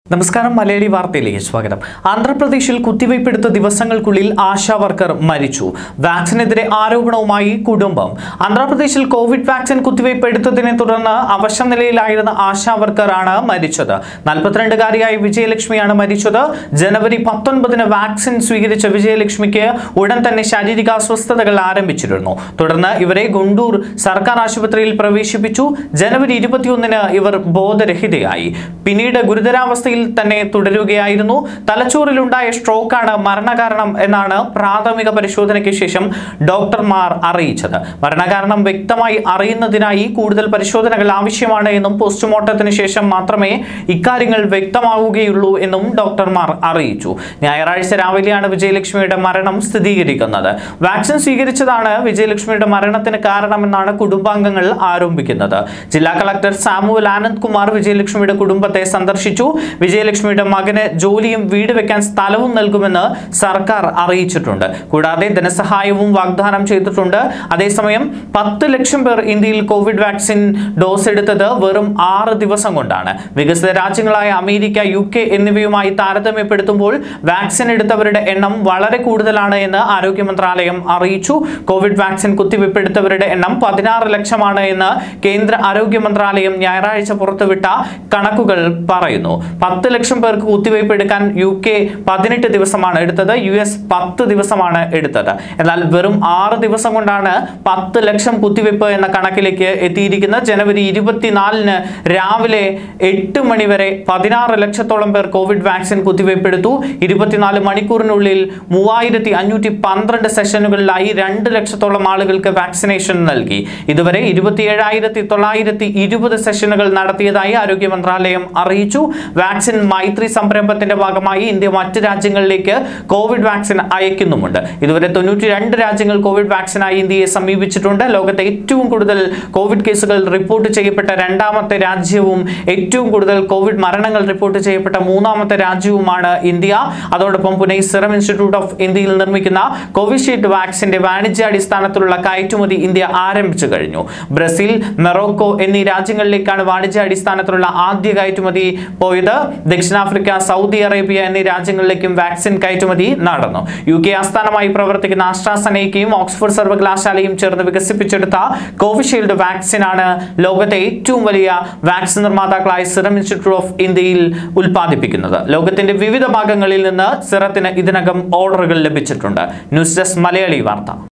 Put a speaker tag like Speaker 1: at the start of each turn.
Speaker 1: നമസ്കാരം മലയാളി വാർത്തയിലേക്ക് സ്വാഗതം ആന്ധ്രാപ്രദേശിൽ കുത്തിവയ്പ്പെടുത്ത ദിവസങ്ങൾക്കുള്ളിൽ ആശാ വർക്കർ മരിച്ചു വാക്സിനെതിരെ ആരോപണവുമായി കുടുംബം ആന്ധ്രാപ്രദേശിൽ കോവിഡ് വാക്സിൻ കുത്തിവയ്പ് എടുത്തതിനെ തുടർന്ന് അവശ നിലയിലായിരുന്ന ആശാ വർക്കറാണ് മരിച്ചത് നാൽപ്പത്തിരണ്ടുകാരിയായ വിജയലക്ഷ്മിയാണ് മരിച്ചത് ജനുവരി പത്തൊൻപതിന് വാക്സിൻ സ്വീകരിച്ച വിജയലക്ഷ്മിക്ക് ഉടൻ തന്നെ ശാരീരിക അസ്വസ്ഥതകൾ ആരംഭിച്ചിരുന്നു തുടർന്ന് ഇവരെ ഗുണ്ടൂർ സർക്കാർ ആശുപത്രിയിൽ പ്രവേശിപ്പിച്ചു ജനുവരി ഇരുപത്തിയൊന്നിന് ഇവർ ബോധരഹിതയായി പിന്നീട് ഗുരുതരാവസ്ഥയിൽ തന്നെ തുടരുകയായിരുന്നു തലച്ചോറിലുണ്ടായ സ്ട്രോക്കാണ് മരണകാരണം എന്നാണ് പ്രാഥമിക പരിശോധനയ്ക്ക് ശേഷം ഡോക്ടർമാർ അറിയിച്ചത് മരണകാരണം വ്യക്തമായി അറിയുന്നതിനായി കൂടുതൽ പരിശോധനകൾ ആവശ്യമാണ് എന്നും പോസ്റ്റ്മോർട്ടത്തിന് ശേഷം മാത്രമേ ഇക്കാര്യങ്ങൾ വ്യക്തമാവുകയുള്ളൂ എന്നും ഡോക്ടർമാർ അറിയിച്ചു ഞായറാഴ്ച രാവിലെയാണ് വിജയലക്ഷ്മിയുടെ മരണം സ്ഥിരീകരിക്കുന്നത് വാക്സിൻ സ്വീകരിച്ചതാണ് വിജയലക്ഷ്മിയുടെ മരണത്തിന് കാരണമെന്നാണ് കുടുംബാംഗങ്ങൾ ആരോപിക്കുന്നത് ജില്ലാ കളക്ടർ സാമുവൽ ആനന്ദ് കുമാർ വിജയലക്ഷ്മിയുടെ കുടുംബത്തെ സന്ദർശിച്ചു വിജയലക്ഷ്മിയുടെ മകന് ജോലിയും വീട് വെക്കാൻ സ്ഥലവും നൽകുമെന്ന് സർക്കാർ അറിയിച്ചിട്ടുണ്ട് കൂടാതെ ധനസഹായവും വാഗ്ദാനം ചെയ്തിട്ടുണ്ട് അതേസമയം പത്ത് ലക്ഷം പേർ ഇന്ത്യയിൽ കോവിഡ് വാക്സിൻ ഡോസ് എടുത്തത് വെറും ആറ് ദിവസം കൊണ്ടാണ് വികസിത രാജ്യങ്ങളായ അമേരിക്ക യു കെ എന്നിവയുമായി താരതമ്യപ്പെടുത്തുമ്പോൾ വാക്സിൻ എടുത്തവരുടെ എണ്ണം വളരെ കൂടുതലാണ് എന്ന് ആരോഗ്യ മന്ത്രാലയം അറിയിച്ചു കോവിഡ് വാക്സിൻ കുത്തിവയ്പ്പെടുത്തവരുടെ എണ്ണം പതിനാറ് ലക്ഷമാണ് എന്ന് കേന്ദ്ര ആരോഗ്യ മന്ത്രാലയം ഞായറാഴ്ച പുറത്തുവിട്ട കണക്കുകൾ പറയുന്നു പത്ത് ലക്ഷം പേർക്ക് കുത്തിവയ്പ് എടുക്കാൻ യു കെ പതിനെട്ട് ദിവസമാണ് എടുത്തത് യു എസ് പത്ത് ദിവസമാണ് എടുത്തത് എന്നാൽ വെറും ആറ് ദിവസം കൊണ്ടാണ് പത്ത് ലക്ഷം കുത്തിവയ്പ് എന്ന കണക്കിലേക്ക് എത്തിയിരിക്കുന്നത് ജനുവരി ഇരുപത്തിനാലിന് രാവിലെ എട്ട് മണി വരെ പതിനാറ് ലക്ഷത്തോളം പേർ കോവിഡ് വാക്സിൻ കുത്തിവയ്പ് എടുത്തു ഇരുപത്തിനാല് മണിക്കൂറിനുള്ളിൽ മൂവായിരത്തി അഞ്ഞൂറ്റി പന്ത്രണ്ട് സെഷനുകളിലായി രണ്ട് ലക്ഷത്തോളം ആളുകൾക്ക് വാക്സിനേഷൻ നൽകി ഇതുവരെ ഇരുപത്തിയേഴായിരത്തി തൊള്ളായിരത്തി ഇരുപത് സെഷനുകൾ നടത്തിയതായി ആരോഗ്യ മന്ത്രാലയം അറിയിച്ചു വാക്സിൻ മൈത്രി സംരംഭത്തിന്റെ ഭാഗമായി ഇന്ത്യ മറ്റ് രാജ്യങ്ങളിലേക്ക് കോവിഡ് വാക്സിൻ അയക്കുന്നുമുണ്ട് ഇതുവരെ തൊണ്ണൂറ്റി രണ്ട് രാജ്യങ്ങൾ കോവിഡ് വാക്സിനായി ഇന്ത്യയെ സമീപിച്ചിട്ടുണ്ട് ലോകത്തെ ഏറ്റവും കൂടുതൽ കോവിഡ് കേസുകൾ റിപ്പോർട്ട് ചെയ്യപ്പെട്ട രണ്ടാമത്തെ രാജ്യവും ഏറ്റവും കൂടുതൽ കോവിഡ് മരണങ്ങൾ റിപ്പോർട്ട് ചെയ്യപ്പെട്ട മൂന്നാമത്തെ രാജ്യവുമാണ് ഇന്ത്യ അതോടൊപ്പം പുനെ സിറം ഇൻസ്റ്റിറ്റ്യൂട്ട് ഓഫ് ഇന്ത്യയിൽ നിർമ്മിക്കുന്ന കോവിഷീൽഡ് വാക്സിന്റെ വാണിജ്യാടിസ്ഥാനത്തിലുള്ള കയറ്റുമതി ഇന്ത്യ ആരംഭിച്ചു കഴിഞ്ഞു ബ്രസീൽ മെറോക്കോ എന്നീ രാജ്യങ്ങളിലേക്കാണ് വാണിജ്യാടിസ്ഥാനത്തിലുള്ള ആദ്യ കയറ്റുമതി പോയത് ദക്ഷിണാഫ്രിക്ക സൗദി അറേബ്യ എന്നീ രാജ്യങ്ങളിലേക്കും വാക്സിൻ കയറ്റുമതി നടന്നു യു കെ ആസ്ഥാനമായി പ്രവർത്തിക്കുന്ന ആസ്ട്രാസനയ്ക്കയും ഓക്സ്ഫോർഡ് സർവകലാശാലയും ചേർന്ന് വികസിപ്പിച്ചെടുത്ത കോവിഷീൽഡ് വാക്സിനാണ് ലോകത്തെ ഏറ്റവും വലിയ വാക്സിൻ നിർമ്മാതാക്കളായ സിറം ഇൻസ്റ്റിറ്റ്യൂട്ട് ഓഫ് ഇന്ത്യയിൽ ഉൽപ്പാദിപ്പിക്കുന്നത് ലോകത്തിന്റെ വിവിധ ഭാഗങ്ങളിൽ നിന്ന് സിറത്തിന് ഇതിനകം ഓർഡറുകൾ ലഭിച്ചിട്ടുണ്ട് ന്യൂസ് ഡെസ്ക് മലയാളി വാർത്ത